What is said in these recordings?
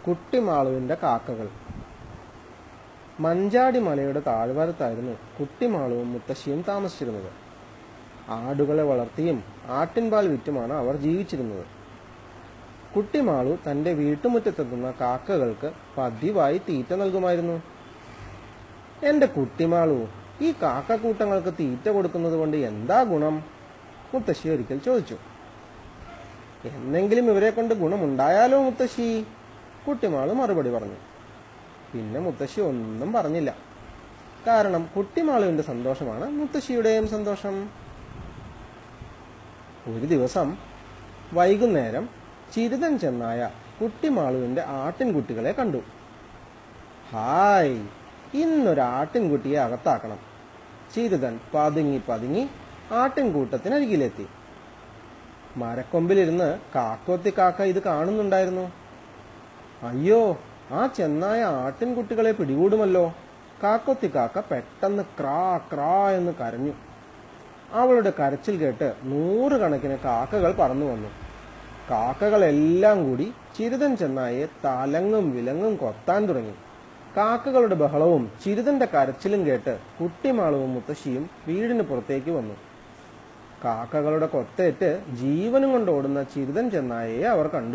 കുട്ടിമാളുവിന്റെ കാക്കകൾ മഞ്ചാടി മലയുടെ താഴ്വാരത്തായിരുന്നു കുട്ടിമാളുവും മുത്തശ്ശിയും താമസിച്ചിരുന്നത് ആടുകളെ വളർത്തിയും ആട്ടിൻപാൽ വിറ്റുമാണ് അവർ ജീവിച്ചിരുന്നത് കുട്ടിമാളു തന്റെ വീട്ടുമുറ്റത്തെത്തുന്ന കാക്കകൾക്ക് പതിവായി തീറ്റ നൽകുമായിരുന്നു എന്റെ കുട്ടിമാളു ഈ കാക്കക്കൂട്ടങ്ങൾക്ക് തീറ്റ കൊടുക്കുന്നത് കൊണ്ട് എന്താ ഗുണം മുത്തശ്ശി ഒരിക്കൽ ചോദിച്ചു എന്നെങ്കിലും ഇവരെ കൊണ്ട് ഗുണമുണ്ടായാലോ മുത്തശ്ശി കുട്ടിമാള് മറുപടി പറഞ്ഞു പിന്നെ മുത്തശ്ശി ഒന്നും പറഞ്ഞില്ല കാരണം കുട്ടിമാളുവിന്റെ സന്തോഷമാണ് മുത്തശ്ശിയുടെയും സന്തോഷം ഒരു ദിവസം വൈകുന്നേരം ചിരുതൻ ചെന്നായ കുട്ടിമാളുവിന്റെ ആട്ടിൻകുട്ടികളെ കണ്ടു ഹായ് ഇന്നൊരു ആട്ടിൻകുട്ടിയെ അകത്താക്കണം ചിരുതൻ പതുങ്ങി പതുങ്ങി ആട്ടിൻകൂട്ടത്തിനരികിലെത്തി മരക്കൊമ്പിലിരുന്ന് കാക്കോത്തി കാക്ക ഇത് കാണുന്നുണ്ടായിരുന്നു അയ്യോ ആ ചെന്നായ ആട്ടിൻകുട്ടികളെ പിടികൂടുമല്ലോ കാക്കോത്തി കാക്ക പെട്ടെന്ന് ക്രാ ക്രാ എന്ന് കരഞ്ഞു അവളുടെ കരച്ചിൽ കേട്ട് നൂറുകണക്കിന് കാക്കകൾ പറന്നു വന്നു കാക്കകളെല്ലാം കൂടി ചിരുതൻ ചെന്നായെ തലങ്ങും വിലങ്ങും കൊത്താൻ തുടങ്ങി കാക്കകളുടെ ബഹളവും ചിരുതന്റെ കരച്ചിലും കേട്ട് കുട്ടിമാളവും മുത്തശ്ശിയും വീടിന് പുറത്തേക്ക് വന്നു കാക്കകളുടെ കൊത്തേറ്റ് ജീവനും കൊണ്ട് ഓടുന്ന ചിരുതൻ ചെന്നായയെ അവർ കണ്ടു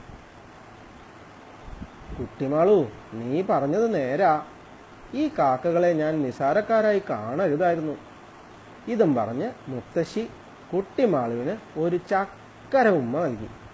കുട്ടിമാളു നീ പറഞ്ഞത് നേരാ ഈ കാക്കകളെ ഞാൻ നിസാരക്കാരായി കാണരുതായിരുന്നു ഇതും പറഞ്ഞ് മുത്തശ്ശി കുട്ടിമാളുവിന് ഒരു ചക്കര ഉമ്മ നൽകി